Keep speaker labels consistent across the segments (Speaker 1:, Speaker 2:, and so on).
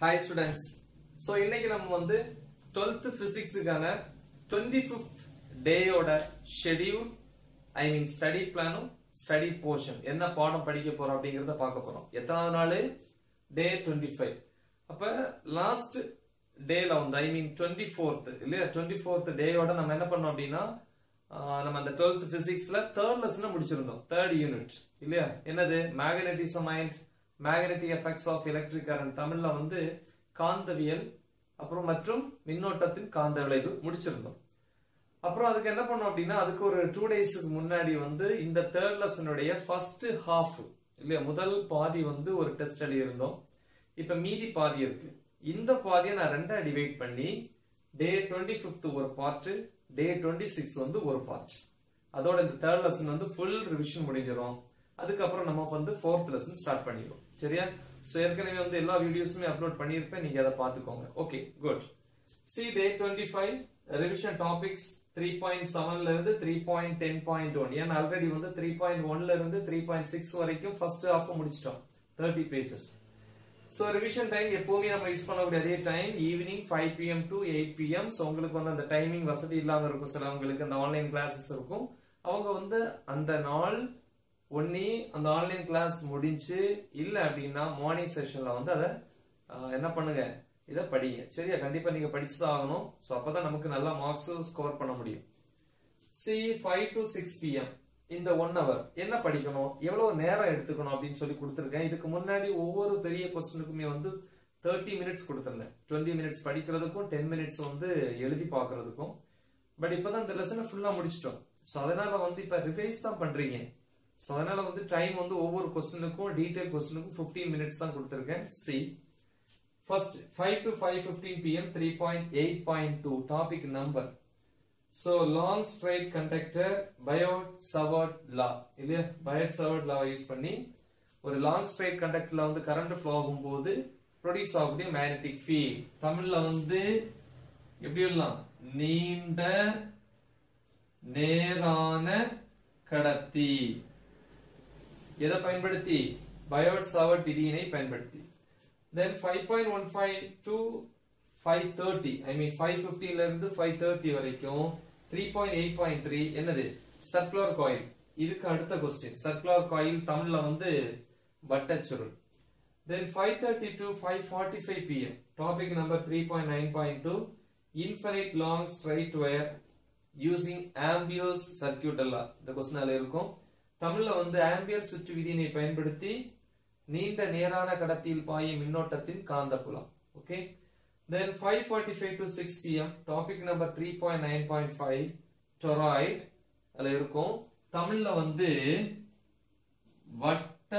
Speaker 1: hi students so இன்னைக்கு நம்ம வந்து டுவெல்த் பிசிக்ஸுக்கான டுவெண்ட்டி ஃபிஃப்த் டேயோட ஷெடியூல் ஐ மீன் ஸ்டடி பிளானும் ஸ்டடி போர்ஷன் என்ன பாடம் படிக்க போறோம் அப்படிங்கறத பார்க்க போறோம் எத்தனாவது நாள் டே டுவெண்ட்டி ஃபைவ் அப்ப லாஸ்ட் டேல வந்து ஐ மீன் டுவெண்ட்டி ஃபோர்த் இல்லையா டுவெண்ட்டி ஃபோர்த் டேயோட நம்ம என்ன பண்ணோம் அப்படின்னா ஆஹ் நம்ம அந்த டுவெல்த் பிசிக்ஸ்ல தேர்ட் லெசன் முடிச்சிருந்தோம் தேர்ட் யூனிட் இல்லையா என்னது magnetism and magnetic effects of electric current தமிழ்ல வந்து காந்தவியல் அப்புறம் மற்றும் மின்னோட்டத்தின் காந்த விளைவு முடிச்சிருந்தோம் அப்புறம் அதுக்கு என்ன பண்ணோம் அப்படின்னா அதுக்கு ஒரு டூ டேஸ்க்கு முன்னாடி வந்து இந்த தேர்ட் லெசனுடைய ஃபர்ஸ்ட் ஹாஃப் இல்லையா முதல் பாதி வந்து ஒரு டெஸ்ட் எழுதியிருந்தோம் இப்ப மீதி பாதி இருக்கு இந்த பாதியை நான் ரெண்டா டிவைட் பண்ணி டே டுவெண்ட்டி ஃபிஃப்த் ஒரு பார்ட் டே டுவெண்ட்டி சிக்ஸ் வந்து ஒரு பார்ட் அதோட இந்த தேர்ட் லெசன் வந்து ஃபுல் ரிவிஷன் முடிஞ்சிடும் அதுக்கப்புறம் நம்ம வந்து ஃபோர்த் லெசன் ஸ்டார்ட் பண்ணிடுவோம் சரியா சோ ஏற்கனவே வந்து எல்லா வீடியோஸுமே அப்லோட் பண்ணியிருப்பேன் நீங்க அதை பார்த்துக்கோங்க okay good see day twenty five revision topics three point செவன்ல இருந்து three point ten point one ஏன்னா ஆல்ரெடி வந்து த்ரீ பாயிண்ட் ஒன்ல இருந்து த்ரீ பாயிண்ட் சிக்ஸ் வரைக்கும் ஃபர்ஸ்ட் ஹாஃப் முடிச்சிட்டோம் thirty pages so revision time எப்பவுமே நம்ம யூஸ் பண்ணக்கூடிய அதே time evening five PM to eight PM so உங்களுக்கு வந்து அந்த டைமிங் வசதி இல்லாம இருக்கும் சிலவங்களுக்கு அந்த ஆன்லைன் கிளாஸஸ் இருக்கும் அவங்க வந்து அந்த நாள் ஒன்னி அந்த ஆன்லைன் கிளாஸ் முடிஞ்சு இல்ல அப்படின்னா மார்னிங் செஷன்ல வந்து அதை ஆஹ், என்ன பண்ணுங்க இதை படிங்க சரியா கண்டிப்பா நீங்க படிச்சுதான் ஆகணும் ஸோ அப்பதான் நமக்கு நல்லா மார்க்ஸ் ஸ்கோர் பண்ண முடியும் see five to six PM இந்த ஒன் ஹவர் என்ன படிக்கணும் எவ்வளவு நேரம் எடுத்துக்கணும் அப்படின்னு சொல்லி கொடுத்துருக்கேன் இதுக்கு முன்னாடி ஒவ்வொரு பெரிய கொஸ்டினுக்குமே வந்து தேர்ட்டி மினிட்ஸ் கொடுத்துருந்தேன் டுவெண்ட்டி மினிட்ஸ் படிக்கிறதுக்கும் டென் மினிட்ஸ் வந்து எழுதி பார்க்கிறதுக்கும் பட் இப்பதான் இந்த லெசனை ஃபுல்லா முடிச்சிட்டோம் ஸோ அதனால வந்து இப்ப ரிவைஸ் தான் பண்றீங்க ஸோ அதனால வந்து டைம் வந்து ஒவ்வொரு கொஸ்டினுக்கும் டீடைல் கொஸ்டினுக்கும் 15 மினிட்ஸ் தான் கொடுத்துருக்கேன் see first five to five fifteen PM three point eight point two topic number so long straight conductor Biot Savart law இல்லையா பயோட் சவர்ட் லா யூஸ் பண்ணி ஒரு லாங் ஸ்ட்ரைட் கண்டக்டர்ல வந்து கரண்ட் ஃப்ளோ ஆகும்போது ப்ரொடியூஸ் ஆகக்கூடிய magnetic field தமிழ்ல வந்து எப்படி சொல்லலாம் நீண்ட நேரான கடத்தி எதை பயன்படுத்தி பயோட் சாவர்ட் விதியினை பயன்படுத்தி then five point one five to five thirty I mean five ல இருந்து ஃபைவ் தேர்ட்டி வரைக்கும் three point eight point three என்னது சர்க்குலர் காயில் இதுக்கு அடுத்த கொஸ்டின் சர்க்குலர் காயில் தமிழ்ல வந்து வட்டச்சுருள் then five thirty to five forty five PM topic number three point nine point two infinite long straight wire using Ampere's circuit எல்லாம் இந்த கொஸ்டினால இருக்கும் தமிழ்ல வந்து ஆம்பியர் சுற்று விதியினை பயன்படுத்தி நீண்ட நேரான கடத்தியில் பாயும் மின்னோட்டத்தின் காந்தப்புலம் okay then five forty five to six PM topic number three point nine point five toroid அதுல இருக்கும் தமிழ்ல வந்து வட்ட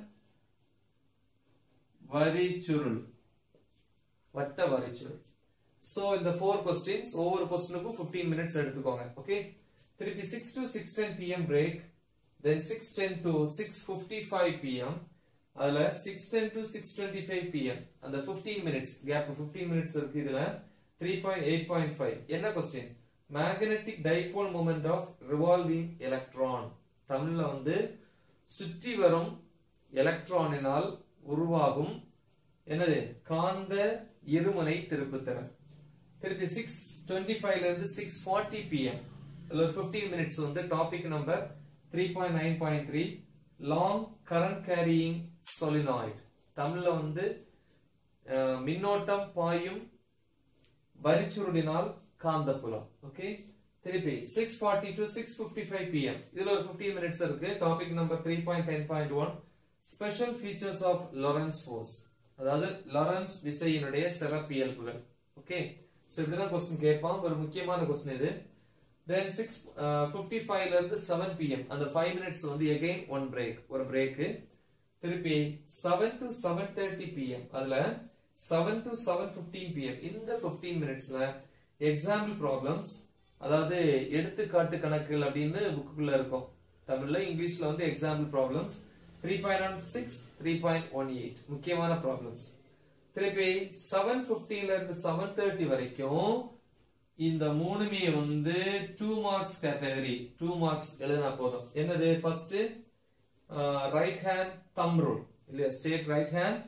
Speaker 1: வரிச்சுருள் வட்ட வரிச்சுருள் சோ இந்த ஃபோர் கொஸ்டின்ஸ் ஒவ்வொரு கொஸ்டினுக்கும் 15 மினிட்ஸ் எடுத்துக்கோங்க ஓகே திருப்பி six to six ten PM break then six ten to six fifty five PM அதுல six ten to six twenty five PM அந்த 15 மினிட்ஸ் கேப் 15 மினிட்ஸ் இருக்கு இதுல three point eight point five என்ன question magnetic dipole moment of revolving electron தமிழ்ல வந்து சுற்றி வரும் எலக்ட்ரானினால் உருவாகும் என்னது காந்த இருமுனை திருப்புத்திறன் திருப்பி சிக்ஸ் டுவெண்ட்டி ஃபைவ்ல இருந்து சிக்ஸ் ஃபார்ட்டி பிஎம் இதுல ஒரு ஃபிஃப்டீன் மினிட்ஸ் வந்து topic number three point nine point three long current carrying solenoid தமிழ்ல வந்து அஹ், மின்னோட்டம் பாயும் வரிச்சுருளினால் காந்தப்புலம் ஓகே திருப்பி six forty to six fifty five PM இதுல ஒரு 15 மினிட்ஸ் இருக்கு topic number three point ten point one special features of Lorentz force அதாவது லாரன்ஸ் விசையினுடைய சிறப்பியல்புகள் ஓகே சோ இப்படிதான் கொஸ்டின் கேட்பான் ஒரு முக்கியமான கொஸ்டின் இது தென் சிக்ஸ் ஃபிஃப்டி ஃபைவ்ல இருந்து செவன் பிஎம் அந்த ஃபைவ் மினிட்ஸ் வந்து எகைன் ஒன் பிரேக் ஒரு பிரேக் திருப்பி seven to seven thirty PM அதுல seven to seven fifteen PM இந்த 15 மினிட்ஸ்ல எக்ஸாம்பிள் ப்ராப்ளம்ஸ் அதாவது எடுத்துக்காட்டு கணக்குகள் அப்படின்னு புக்குக்குள்ள இருக்கும் தமிழ்ல இங்கிலீஷ்ல வந்து example problems three point one six three point one eight முக்கியமான ப்ராப்ளம்ஸ் திருப்பி செவன் பிப்டில இருந்து செவன் தேர்ட்டி வரைக்கும் இந்த மூணுமே வந்து two marks category two marks எழுதினா போதும் என்னது first right hand thumb rule இல்லையா state right hand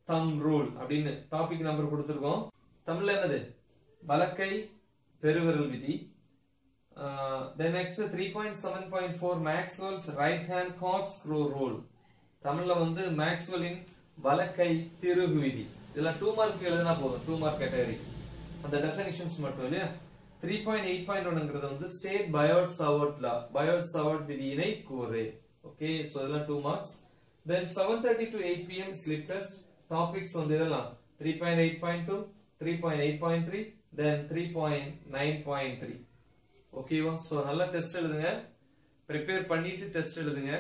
Speaker 1: thumb rule அப்படின்னு டாபிக் நம்பர் கொடுத்துருக்கோம் தமிழ்ல என்னது வலக்கை பெருவிரல் விதி then next three point seven point four Maxwell's right hand corkscrew rule தமிழ்ல வந்து மேக்ஸ்வெல்லின் வலக்கை திருகு விதி இதெல்லாம் டூ மார்க் எழுதினா போதும் டூ மார்க் கேட்டகரி அந்த டெஃபினிஷன்ஸ் மட்டும் இல்லையா த்ரீ பாயிண்ட் எயிட் பாயிண்ட் ஒன்னுங்கிறது வந்து state Biot Savart law Biot Savart விதியினை கூறு ஓகே ஸோ இதெல்லாம் two marks then seven thirty to eight PM slip test topics வந்து இதெல்லாம் three point eight point two three point eight point three then three point nine point three ஓகேவா so நல்லா test எழுதுங்க prepare பண்ணிட்டு test எழுதுங்க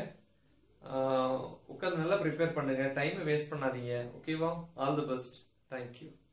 Speaker 1: உட்காந்து நல்லா prepare பண்ணுங்க டைம் வேஸ்ட் பண்ணாதீங்க ஓகேவா ஆல் தி பெஸ்ட் தேங்க்யூ